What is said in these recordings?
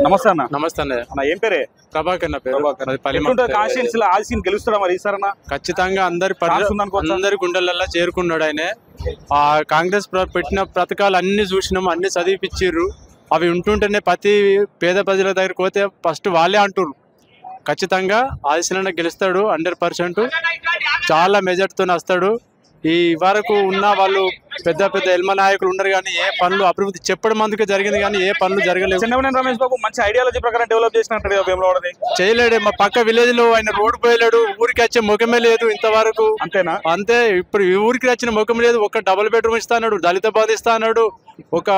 నమస్తే అన్న నమస్తే అన్నయ్య అన్న ఏం పేరే ప్రభాకర్ నా పేరు ప్రభాకర్. మాది పల్లి ఎట్లుంటది మండలం. కాన్స్టిట్యూన్స్ లో ఆల్సీన్ గెలుస్తాడా మరి ఈసారన్నా ఖచ్చితంగా అందరి పరి- ఛాన్స్ ఉందనుకోవచ్చా? అందరి గుండెలల్లో చేరుకున్నాడు ఆయన ఆ కాంగ్రెస్ ప్ర- పెట్టిన పథకాలు అన్ని చూసినాం అన్ని చదివిపిచ్చిర్రు అవి ఉంటుంటేనే ప్రతి పేద ప్రజల దగ్గరికి పోతే ఫస్ట్ వాళ్ళే అంటుర్రు ఖచ్చితంగా ఆదిశీలన గెలుస్తాడు హండ్రెడ్ పర్సెంట్ చాలా మెజార్టీతో వస్తాడు ఈ వరకు ఉన్న వాళ్ళు పెద్ద పెద్ద ఎల్మ నాయకులు ఉన్నారు కానీ ఏ పనులు అభివృద్ధి చెప్పడం అందుకే జరిగింది కానీ ఏ పనులు జరగలేవు చెన్నమనేని రమేష్ బాబు మంచి ఐడియాలజీ ప్రకారం డెవలప్ చేసినట్టు కదా వేములవాడని చేయలేడు మా పక్క విలేజ్ లో ఆయన రోడ్డు పోయలేడు ఊరికి వచ్చే ముఖమే లేదు ఇంతవరకు అంతేనా అంతే ఇప్పుడు ఈ ఊరికి వచ్చిన ముఖం లేదు ఒక డబుల్ బెడ్రూమ్ ఇస్తా అన్నాడు దళిత బంధు ఇస్తా అన్నాడు ఒక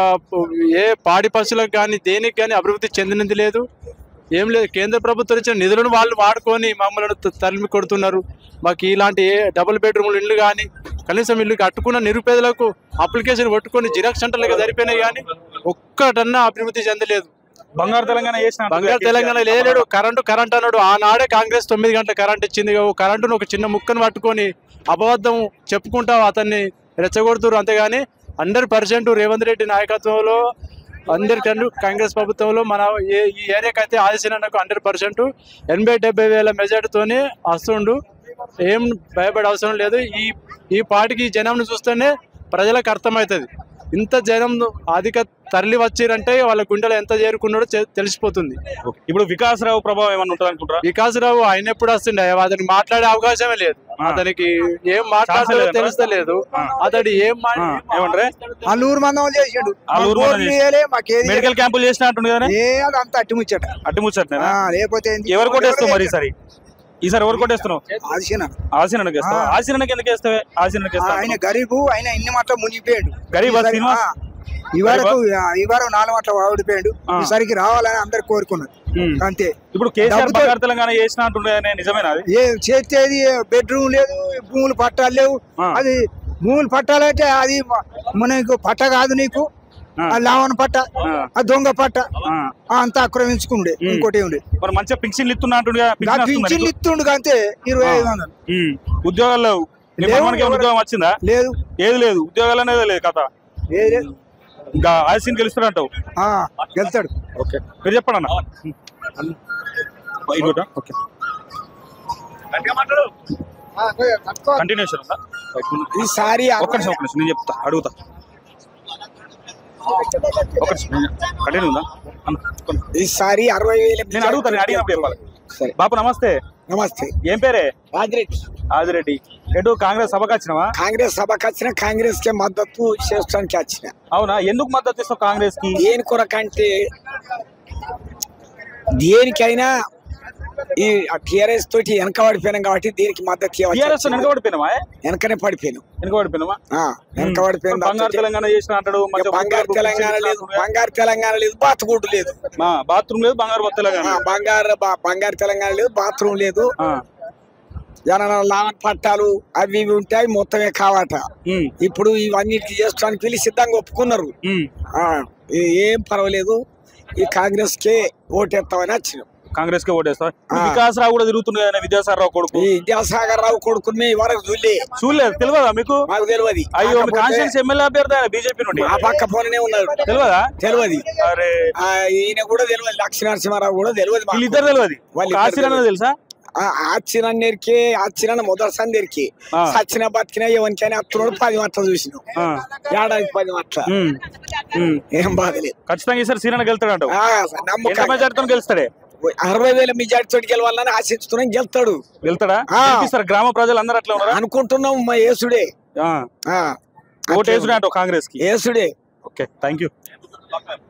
ఏ పాడి పశువులకు కానీ దేనికి కానీ అభివృద్ధి చెందినది లేదు ఏం లేదు కేంద్ర ప్రభుత్వం ఇచ్చిన నిధులను వాళ్ళు వాడుకొని మమ్మల్ని త- తరిమి కొడుతున్నారు మాకు ఇలాంటి ఏ డబుల్ బెడ్రూమ్లు ఇల్లు కానీ కనీసం ఇల్లు కట్టుకున్న నిరుపేదలకు అప్లికేషన్ పట్టుకొని జిరాక్స్ సెంటర్లుగా సరిపోయినాయి కానీ ఒక్కటన్నా అభివృద్ధి చెందలేదు బంగారు తెలంగాణ చేసిన బంగారు తెలంగాణ లేలేడు కరెంటు కరెంట్ అన్నాడు ఆనాడే కాంగ్రెస్ తొమ్మిది గంటల కరెంట్ ఇచ్చింది ఓ కరెంటును ఒక చిన్న ముక్కను పట్టుకొని అబద్ధం చెప్పుకుంటా అతన్ని రెచ్చగొడుతురు అంతేగాని హండ్రెడ్ పర్సెంట్ రేవంత్ రెడ్డి నాయకత్వంలో అందరికన్నా కాంగ్రెస్ ప్రభుత్వంలో మన ఏ ఈ ఏరియాకి అయితే ఆదిశీనకు హండ్రెడ్ పర్సెంట్ ఎనభై డెబ్బై వేల మెజార్టీతోనే వస్తుండు ఏం భయపడే అవసరం లేదు ఈ ఈ పాటికి ఈ జనంను చూస్తేనే ప్రజలకు అర్థమవుతుంది ఇంత జనం అధిక తరలి వచ్చిరంటే వాళ్ళ గుండెలో ఎంత చేరుకున్నాడో చె- తెలిసిపోతుంది ఇప్పుడు వికాసరావు ప్రభావం ఏమన్నా ఉంటుంది అనుకుంటారా వికాసరావు ఆయన ఎప్పుడు వస్తుండే అతనికి మాట్లాడే అవకాశమే లేదు అతనికి ఏం మాట్లాడాలో లేదంటారా? తెలుస్తలేదు అతడు ఏం మా- ఆ, ఏమంటారే అల్లూరు మందం చేసిండు అల్లూరు మందం బోర్డులు చేసి- వేయలే, మాకేది మెడికల్ క్యాంపులు చేసినట్టుంది కదా ఏ అదంతా అట్టి ముచ్చట అట్టి ముచ్చట్నేనా ఆ, లేకపోతే ఏంది? ఎవరు కొట్టేస్తావు మరి ఈసారి ఈసారి ఎవరు కొట్టేస్తున్నావు ఆశీన. ఆశీనకి వేస్తావు ఆ. ఆశీనకి ఎందుకు వేస్తావే ఆశీనకి ఆ, ఆయన వేస్తావు గరీబు ఆయన ఇన్ని మాటలు మునిగిపోయాడు గరీబా ఈసారి- సినిమా? ఆ, ఈ వరకు ఈ వరకు నాలుగు మాటలు ఓడిపోయాడు ఆ. ఈసారికి రావాలని అందరు కోరుకున్నారు ఉమ్. అంతే ఇప్పుడు కేసీఆర్ డబ్బుతో- బంగారు తెలంగాణ చేసినట్టుండే నిజమేనా అది ఏ చేసేది బెడ్రూమ్ లేదు భూములు పట్టాలు లేవు ఆ. అది భూములు పట్టాలంటే అది మ- మనకు పట్ట కాదు నీకు ఆ. ఆ లావణ పట్ట ఆ. ఆ దొంగ పట్ట ఆ. ఆ, అంతా ఆక్రమించుకుండే ఉమ్. ఇంకోటి ఏమి లేదు మరి మంచిగా పింఛన్లు ఇస్తున్నట్టుండే పింఛన్ వస్తుందా పింఛన్లు నీకు? ఇస్తుండు అంతే ఇరవై ఐదు వందలు ఉమ్. ఉద్యోగాలు లేవు నీ లేవు, మనకి ఎవరు- ఉద్యోగం వచ్చిందా లేదు ఏది లేదు ఉద్యోగాలు అనేది లేదు కథ ఏ లేదు ఇంకా ఆశీన్ గెలుస్తాడంటావు ఆ, వెళ్తాడు ఓకే మీరు చెప్పండి అన్న ఇంకోటా? ఓకే కంటిన్యూషన్ ఉందా ఈసారి ఒక్క నిమిషం ఒక్క నిమిషం నేను చెప్తా అడుగుతా ఒక్క నిమిషం కంటిన్యూ ఉందా అన్న, ఒక్క నిమిషం. ఈసారి అరవై వేల నేను అడుగుతాను నేను అడిగినప్పుడు చెప్పాలి సరే బాపు నమస్తే నమస్తే ఏం పేరే రాజిరెడ్డి ఆదిరెడ్డి ఎటు కాంగ్రెస్ సభకు వచ్చినావా కాంగ్రెస్ సభకు వచ్చిన కాంగ్రెస్ కి మద్దతు చేస్తానికి వచ్చిన అవునా ఎందుకు మద్దతు ఇస్తావు కాంగ్రెస్ కి దేని కొరకంటే దేనికైనా ఈ టిఆర్ఎస్ తోటి వెనక పడిపోయినాం కాబట్టి దీనికి మద్దతు టీఆర్ఎస్ ఇవ్వచ్చు వెనకబడిపోయినావా వెనకనే పడిపోయినాం వెనకబడిపోయినావా ఆ, వెనక పడిపోయిన బంగారు తెలంగాణ చేసిన అంటాడు ఇక బంగారు తెలంగాణ లేదు బంగారు తెలంగాణ లేదు బాతుగుడ్డు లేదు బాత్రూమ్ లేదు బంగారు తెలంగాణ ఆ, బంగారు బా- బంగారు తెలంగాణ లేదు బాత్రూమ్ లేదు ఆ. జనాల లావణ పట్టాలు అవి ఇవి ఉంటాయి మొత్తమే కావాట ఉమ్, ఇప్పుడు ఇవన్నిటికి చేసుకోవడానికి వీళ్ళు సిద్ధంగా ఒప్పుకున్నారు ఉమ్. ఆ, ఇది ఏం పర్వాలేదు ఈ కాంగ్రెస్ కే ఓటేస్తామని వచ్చినాం కాంగ్రెస్ కి ఓటేస్తా ఆ. వికాస్ రావు కూడా తిరుగుతుంది కదా విద్యాసాగర్ రావు కొడుకు ఈ విద్యాసాగర్ రావు కొడుకుని మేము వరకు చూడలే చూడలేదు తెలియదా మీకు మాకు తెలియదు అయ్యో మీ కాకపోతే కాన్స్టిట్యూన్స్ ఎమ్మెల్యే అభ్యర్థి ఆయన బీజేపీ నుండి ఆ పక్క పోనే ఉన్నాడు తెలియదా తెలియదు అరే ఆ, ఈయన కూడా తెలియదు లక్ష్మీ నరసింహారావు కూడా తెలియదు మాకు. వీళ్ళిద్దరు తెలియదు వాళ్ళిద్దరు కాశీరావు తెలుసా ఆ, ఆచిరన్నరికి ఆచిరన్న మొదటి సందరికి ఆ. సచిన బతికిన ఎవరికైనా అత్తున్నాడు పది మట్ల చూసినాం ఆ. ఏడాదికి పది మట్ల ఉమ్, ఉమ్. ఏం బాధలేదు ఖచ్చితంగా ఈసారి సీరణ గెలుతాడు ఆ, ఎంత నమ్మకం మెజార్టీతో గెలుస్తాడే అరవై వేల మెజార్టీ తోటి గెలవాలని ఆశిస్తున్నాం గెలుతాడు గెలుతాడా ఆ. గెలిపిస్తారు గ్రామ ప్రజలు అందరూ అట్లా ఉన్నారా అనుకుంటున్నాం మా యేసుడే ఆ. ఆ, ఓటు వేసుడే అంటావు కాంగ్రెస్ కి యేసుడే ఓకే థ్యాంక్ యూ